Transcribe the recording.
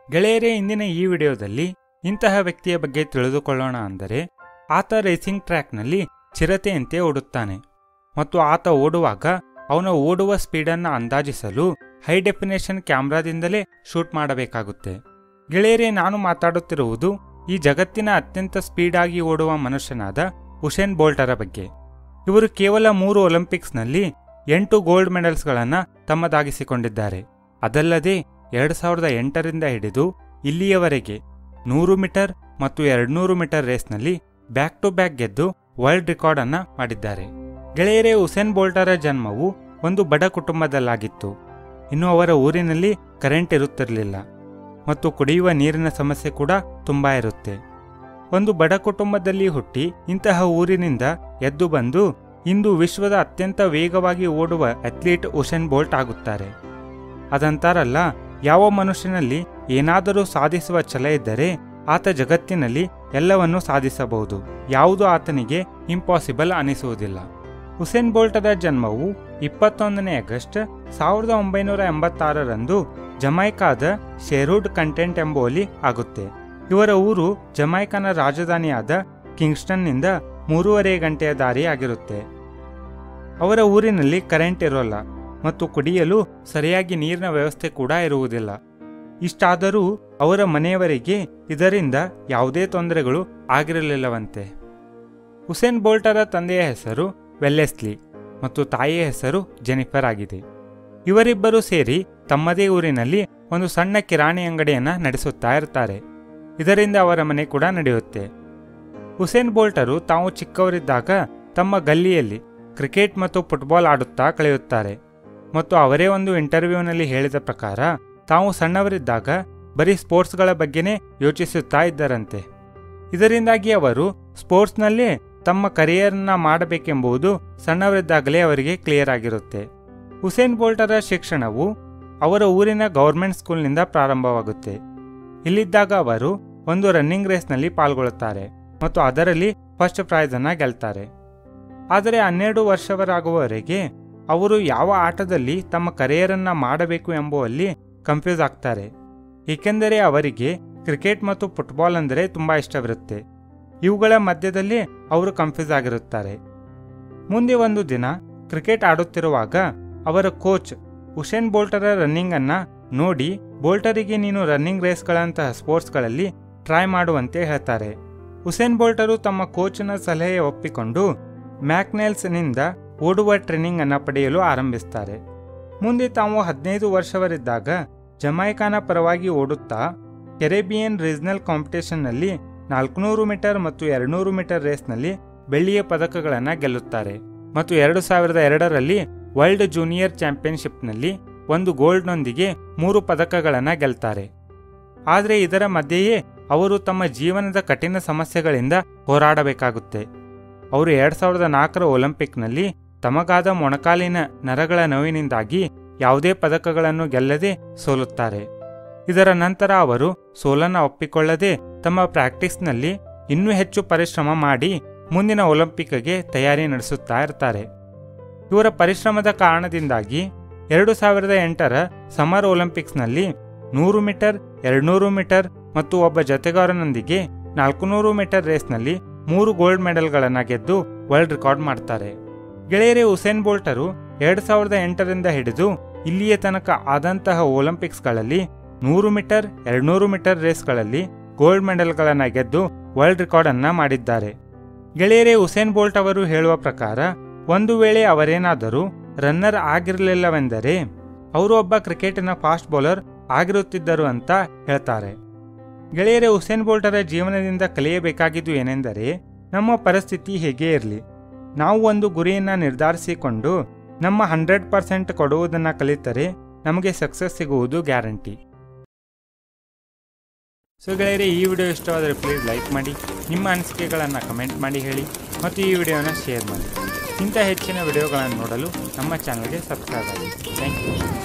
ಗೆಳೆಯರೇ ಇಂದಿನ ಈ ವಿಡಿಯೋದಲ್ಲಿ ಇಂತಹ ವ್ಯಕ್ತಿಯ ಬಗ್ಗೆ ತಿಳಿದುಕೊಳ್ಳೋಣ ಅಂದರೆ ಆತ ರೇಸಿಂಗ್ ಟ್ರ್ಯಾಕ್ನಲ್ಲಿ ಚಿರತೆಯಂತೆ ಓಡುತ್ತಾನೆ ಮತ್ತು ಆತ ಓಡುವಾಗ ಅವನ ಓಡುವ ಸ್ಪೀಡನ್ನು ಅಂದಾಜಿಸಲು ಹೈ ಡೆಫಿನೇಷನ್ ಕ್ಯಾಮ್ರಾದಿಂದಲೇ ಶೂಟ್ ಮಾಡಬೇಕಾಗುತ್ತೆ ಗೆಳೆಯರೇ ನಾನು ಮಾತಾಡುತ್ತಿರುವುದು ಈ ಜಗತ್ತಿನ ಅತ್ಯಂತ ಸ್ಪೀಡಾಗಿ ಓಡುವ ಮನುಷ್ಯನಾದ ಉಷೇನ್ ಬೋಲ್ಟರ ಬಗ್ಗೆ ಇವರು ಕೇವಲ ಮೂರು ಒಲಿಂಪಿಕ್ಸ್ನಲ್ಲಿ ಎಂಟು ಗೋಲ್ಡ್ ಮೆಡಲ್ಸ್ಗಳನ್ನು ತಮ್ಮದಾಗಿಸಿಕೊಂಡಿದ್ದಾರೆ ಅದಲ್ಲದೆ ಎರಡು ಸಾವಿರದ ಎಂಟರಿಂದ ಹಿಡಿದು ಇಲ್ಲಿಯವರೆಗೆ ನೂರು ಮೀಟರ್ ಮತ್ತು ಎರಡ್ನೂರು ಮೀಟರ್ ರೇಸ್ನಲ್ಲಿ ಬ್ಯಾಕ್ ಟು ಬ್ಯಾಕ್ ಗೆದ್ದು ವರ್ಲ್ಡ್ ರೆಕಾರ್ಡ್ ಅನ್ನ ಮಾಡಿದ್ದಾರೆ ಗೆಳೆಯರೇ ಉಸೇನ್ ಬೋಲ್ಟರ ಜನ್ಮವು ಒಂದು ಬಡ ಕುಟುಂಬದಲ್ಲಾಗಿತ್ತು ಇನ್ನು ಅವರ ಊರಿನಲ್ಲಿ ಕರೆಂಟ್ ಇರುತ್ತಿರಲಿಲ್ಲ ಮತ್ತು ಕುಡಿಯುವ ನೀರಿನ ಸಮಸ್ಯೆ ಕೂಡ ತುಂಬಾ ಇರುತ್ತೆ ಒಂದು ಬಡ ಕುಟುಂಬದಲ್ಲಿ ಹುಟ್ಟಿ ಇಂತಹ ಊರಿನಿಂದ ಎದ್ದು ಬಂದು ಇಂದು ವಿಶ್ವದ ಅತ್ಯಂತ ವೇಗವಾಗಿ ಓಡುವ ಅಥ್ಲೀಟ್ ಉಸೇನ್ ಬೋಲ್ಟ್ ಆಗುತ್ತಾರೆ ಅದಂತಾರಲ್ಲ ಯಾವ ಮನುಷ್ಯನಲ್ಲಿ ಏನಾದರೂ ಸಾಧಿಸುವ ಛಲ ಇದ್ದರೆ ಆತ ಜಗತ್ತಿನಲ್ಲಿ ಎಲ್ಲವನ್ನೂ ಸಾಧಿಸಬಹುದು ಯಾವುದು ಆತನಿಗೆ ಇಂಪಾಸಿಬಲ್ ಅನಿಸುವುದಿಲ್ಲ ಉಸೇನ್ ಬೋಲ್ಟದ ಜನ್ಮವು ಇಪ್ಪತ್ತೊಂದನೇ ಆಗಸ್ಟ್ ಸಾವಿರದ ಒಂಬೈನೂರ ಎಂಬತ್ತಾರರಂದು ಜಮೈಕಾದ ಶೆರೂಡ್ ಕಂಟೆಂಟ್ ಎಂಬುವಲ್ಲಿ ಆಗುತ್ತೆ ಇವರ ಊರು ಜಮೈಕಾನ ರಾಜಧಾನಿಯಾದ ಕಿಂಗ್ಸ್ಟನ್ನಿಂದ ಮೂರುವರೆ ಗಂಟೆಯ ದಾರಿ ಆಗಿರುತ್ತೆ ಅವರ ಊರಿನಲ್ಲಿ ಕರೆಂಟ್ ಇರೋಲ್ಲ ಮತ್ತು ಕುಡಿಯಲು ಸರಿಯಾಗಿ ನೀರಿನ ವ್ಯವಸ್ಥೆ ಕೂಡ ಇರುವುದಿಲ್ಲ ಇಷ್ಟಾದರೂ ಅವರ ಮನೆಯವರಿಗೆ ಇದರಿಂದ ಯಾವುದೇ ತೊಂದರೆಗಳು ಆಗಿರಲಿಲ್ಲವಂತೆ ಹುಸೇನ್ ಬೋಲ್ಟರ ತಂದೆಯ ಹೆಸರು ವೆಲ್ಲೆಸ್ಲಿ ಮತ್ತು ತಾಯಿಯ ಹೆಸರು ಜೆನಿಫರ್ ಆಗಿದೆ ಇವರಿಬ್ಬರು ಸೇರಿ ತಮ್ಮದೇ ಊರಿನಲ್ಲಿ ಒಂದು ಸಣ್ಣ ಕಿರಾಣಿ ಅಂಗಡಿಯನ್ನ ನಡೆಸುತ್ತಾ ಇರ್ತಾರೆ ಇದರಿಂದ ಅವರ ಮನೆ ಕೂಡ ನಡೆಯುತ್ತೆ ಹುಸೇನ್ ಬೋಲ್ಟರು ತಾವು ಚಿಕ್ಕವರಿದ್ದಾಗ ತಮ್ಮ ಗಲ್ಲಿಯಲ್ಲಿ ಕ್ರಿಕೆಟ್ ಮತ್ತು ಫುಟ್ಬಾಲ್ ಆಡುತ್ತಾ ಕಳೆಯುತ್ತಾರೆ ಮತ್ತು ಅವರೇ ಒಂದು ಇಂಟರ್ವ್ಯೂನಲ್ಲಿ ಹೇಳಿದ ಪ್ರಕಾರ ತಾವು ಸಣ್ಣವರಿದ್ದಾಗ ಬರೀ ಸ್ಪೋರ್ಟ್ಸ್ಗಳ ಬಗ್ಗೆನೇ ಯೋಚಿಸುತ್ತಾ ಇದ್ದರಂತೆ ಇದರಿಂದಾಗಿ ಅವರು ಸ್ಪೋರ್ಟ್ಸ್ನಲ್ಲೇ ತಮ್ಮ ಕರಿಯರ್ನ ಮಾಡಬೇಕೆಂಬುದು ಸಣ್ಣವರಿದ್ದಾಗಲೇ ಅವರಿಗೆ ಕ್ಲಿಯರ್ ಆಗಿರುತ್ತೆ ಹುಸೇನ್ ಬೋಲ್ಟರ ಶಿಕ್ಷಣವು ಅವರ ಊರಿನ ಗೌರ್ಮೆಂಟ್ ಸ್ಕೂಲ್ನಿಂದ ಪ್ರಾರಂಭವಾಗುತ್ತೆ ಇಲ್ಲಿದ್ದಾಗ ಅವರು ಒಂದು ರನ್ನಿಂಗ್ ರೇಸ್ನಲ್ಲಿ ಪಾಲ್ಗೊಳ್ಳುತ್ತಾರೆ ಮತ್ತು ಅದರಲ್ಲಿ ಫಸ್ಟ್ ಪ್ರೈಸನ್ನು ಗೆಲ್ತಾರೆ ಆದರೆ ಹನ್ನೆರಡು ವರ್ಷವರಾಗುವವರೆಗೆ ಅವರು ಯಾವ ಆಟದಲ್ಲಿ ತಮ್ಮ ಕರಿಯರನ್ನ ಮಾಡಬೇಕು ಎಂಬುವಲ್ಲಿ ಕನ್ಫ್ಯೂಸ್ ಆಗ್ತಾರೆ ಏಕೆಂದರೆ ಅವರಿಗೆ ಕ್ರಿಕೆಟ್ ಮತ್ತು ಫುಟ್ಬಾಲ್ ಅಂದರೆ ತುಂಬ ಇಷ್ಟವಿರುತ್ತೆ ಇವುಗಳ ಮಧ್ಯದಲ್ಲಿ ಅವರು ಕನ್ಫ್ಯೂಸ್ ಆಗಿರುತ್ತಾರೆ ಮುಂದೆ ಒಂದು ದಿನ ಕ್ರಿಕೆಟ್ ಆಡುತ್ತಿರುವಾಗ ಅವರ ಕೋಚ್ ಉಷೇನ್ ಬೋಲ್ಟರ ರನ್ನಿಂಗ್ ಅನ್ನ ನೋಡಿ ಬೋಲ್ಟರಿಗೆ ನೀನು ರನ್ನಿಂಗ್ ರೇಸ್ಗಳಂತಹ ಸ್ಪೋರ್ಟ್ಸ್ಗಳಲ್ಲಿ ಟ್ರೈ ಮಾಡುವಂತೆ ಹೇಳ್ತಾರೆ ಉಸೇನ್ ಬೋಲ್ಟರು ತಮ್ಮ ಕೋಚ್ನ ಸಲಹೆ ಒಪ್ಪಿಕೊಂಡು ಮ್ಯಾಕ್ನೆಲ್ಸ್ನಿಂದ ಓಡುವ ಟ್ರೈನಿಂಗ್ ಅನ್ನು ಪಡೆಯಲು ಆರಂಭಿಸ್ತಾರೆ ಮುಂದೆ ತಾವು ಹದಿನೈದು ವರ್ಷವರಿದ್ದಾಗ ಜಮೈಕಾನ ಪರವಾಗಿ ಓಡುತ್ತಾ ಕೆರೆಬಿಯನ್ ರೀಜನಲ್ ಕಾಂಪಿಟೇಷನ್ನಲ್ಲಿ ನಾಲ್ಕುನೂರು ಮೀಟರ್ ಮತ್ತು ಎರಡುನೂರು ಮೀಟರ್ ರೇಸ್ನಲ್ಲಿ ಬೆಳ್ಳಿಯ ಪದಕಗಳನ್ನು ಗೆಲ್ಲುತ್ತಾರೆ ಮತ್ತು ಎರಡು ಸಾವಿರದ ಎರಡರಲ್ಲಿ ವರ್ಲ್ಡ್ ಜೂನಿಯರ್ ಚಾಂಪಿಯನ್ಶಿಪ್ನಲ್ಲಿ ಒಂದು ಗೋಲ್ಡ್ನೊಂದಿಗೆ ಮೂರು ಪದಕಗಳನ್ನು ಗೆಲ್ತಾರೆ ಆದರೆ ಇದರ ಮಧ್ಯೆಯೇ ಅವರು ತಮ್ಮ ಜೀವನದ ಕಠಿಣ ಸಮಸ್ಯೆಗಳಿಂದ ಹೋರಾಡಬೇಕಾಗುತ್ತೆ ಅವರು ಎರಡ್ ಸಾವಿರದ ನಾಲ್ಕರ ಒಲಿಂಪಿಕ್ನಲ್ಲಿ ತಮಗಾದ ಮೊಣಕಾಲಿನ ನರಗಳ ನೋವಿನಿಂದಾಗಿ ಯಾವುದೇ ಪದಕಗಳನ್ನು ಗೆಲ್ಲದೆ ಸೋಲುತ್ತಾರೆ ಇದರ ನಂತರ ಅವರು ಸೋಲನ್ನು ಒಪ್ಪಿಕೊಳ್ಳದೆ ತಮ್ಮ ಪ್ರಾಕ್ಟೀಸ್ನಲ್ಲಿ ಇನ್ನೂ ಹೆಚ್ಚು ಪರಿಶ್ರಮ ಮಾಡಿ ಮುಂದಿನ ಒಲಿಂಪಿಕ್ಗೆ ತಯಾರಿ ನಡೆಸುತ್ತಾ ಇರ್ತಾರೆ ಇವರ ಪರಿಶ್ರಮದ ಕಾರಣದಿಂದಾಗಿ ಎರಡು ಸಾವಿರದ ಎಂಟರ ಸಮರ್ ಒಲಿಂಪಿಕ್ಸ್ನಲ್ಲಿ ನೂರು ಮೀಟರ್ ಎರಡ್ನೂರು ಮೀಟರ್ ಮತ್ತು ಒಬ್ಬ ಜತೆಗಾರನೊಂದಿಗೆ ನಾಲ್ಕುನೂರು ಮೀಟರ್ ರೇಸ್ನಲ್ಲಿ ಮೂರು ಗೋಲ್ಡ್ ಮೆಡಲ್ಗಳನ್ನು ಗೆದ್ದು ವರ್ಲ್ಡ್ ರೆಕಾರ್ಡ್ ಮಾಡ್ತಾರೆ ಗೆಳೆಯರೇ ಉಸೇನ್ ಬೋಲ್ಟರು ಎರಡು ಸಾವಿರದ ಎಂಟರಿಂದ ಹಿಡಿದು ಇಲ್ಲಿಯ ತನಕ ಆದಂತಹ ಒಲಿಂಪಿಕ್ಸ್ಗಳಲ್ಲಿ ನೂರು ಮೀಟರ್ ಎರಡ್ನೂರು ಮೀಟರ್ ರೇಸ್ಗಳಲ್ಲಿ ಗೋಲ್ಡ್ ಮೆಡಲ್ಗಳನ್ನು ಗೆದ್ದು ವರ್ಲ್ಡ್ ರೆಕಾರ್ಡ್ ಅನ್ನ ಮಾಡಿದ್ದಾರೆ ಗೆಳೆಯರೇ ಉಸೇನ್ ಬೋಲ್ಟ್ ಅವರು ಹೇಳುವ ಪ್ರಕಾರ ಒಂದು ವೇಳೆ ಅವರೇನಾದರೂ ರನ್ನರ್ ಆಗಿರಲಿಲ್ಲವೆಂದರೆ ಅವರು ಒಬ್ಬ ಕ್ರಿಕೆಟಿನ ಫಾಸ್ಟ್ ಬೌಲರ್ ಆಗಿರುತ್ತಿದ್ದರು ಅಂತ ಹೇಳ್ತಾರೆ ಗೆಳೆಯರೇ ಉಸೇನ್ ಬೋಲ್ಟರ ಜೀವನದಿಂದ ಕಲಿಯಬೇಕಾಗಿದ್ದು ಏನೆಂದರೆ ನಮ್ಮ ಪರಿಸ್ಥಿತಿ ಹೇಗೇ ಇರಲಿ ನಾವು ಒಂದು ಗುರಿಯನ್ನು ನಿರ್ಧರಿಸಿಕೊಂಡು ನಮ್ಮ ಹಂಡ್ರೆಡ್ ಪರ್ಸೆಂಟ್ ಕೊಡುವುದನ್ನು ಕಲಿತರೆ ನಮಗೆ ಸಕ್ಸಸ್ ಸಿಗುವುದು ಗ್ಯಾರಂಟಿ ಸೊ ಗೆಳೆಯರೆ ಈ ವಿಡಿಯೋ ಇಷ್ಟವಾದರೆ ಪ್ಲೀಸ್ ಲೈಕ್ ಮಾಡಿ ನಿಮ್ಮ ಅನಿಸಿಕೆಗಳನ್ನು ಕಮೆಂಟ್ ಮಾಡಿ ಹೇಳಿ ಮತ್ತು ಈ ವಿಡಿಯೋನ ಶೇರ್ ಮಾಡಿ ಇಂಥ ಹೆಚ್ಚಿನ ವಿಡಿಯೋಗಳನ್ನು ನೋಡಲು ನಮ್ಮ ಚಾನಲ್ಗೆ ಸಬ್ಸ್ಕ್ರೈಬ್ ಆಗಿ ಥ್ಯಾಂಕ್ ಯು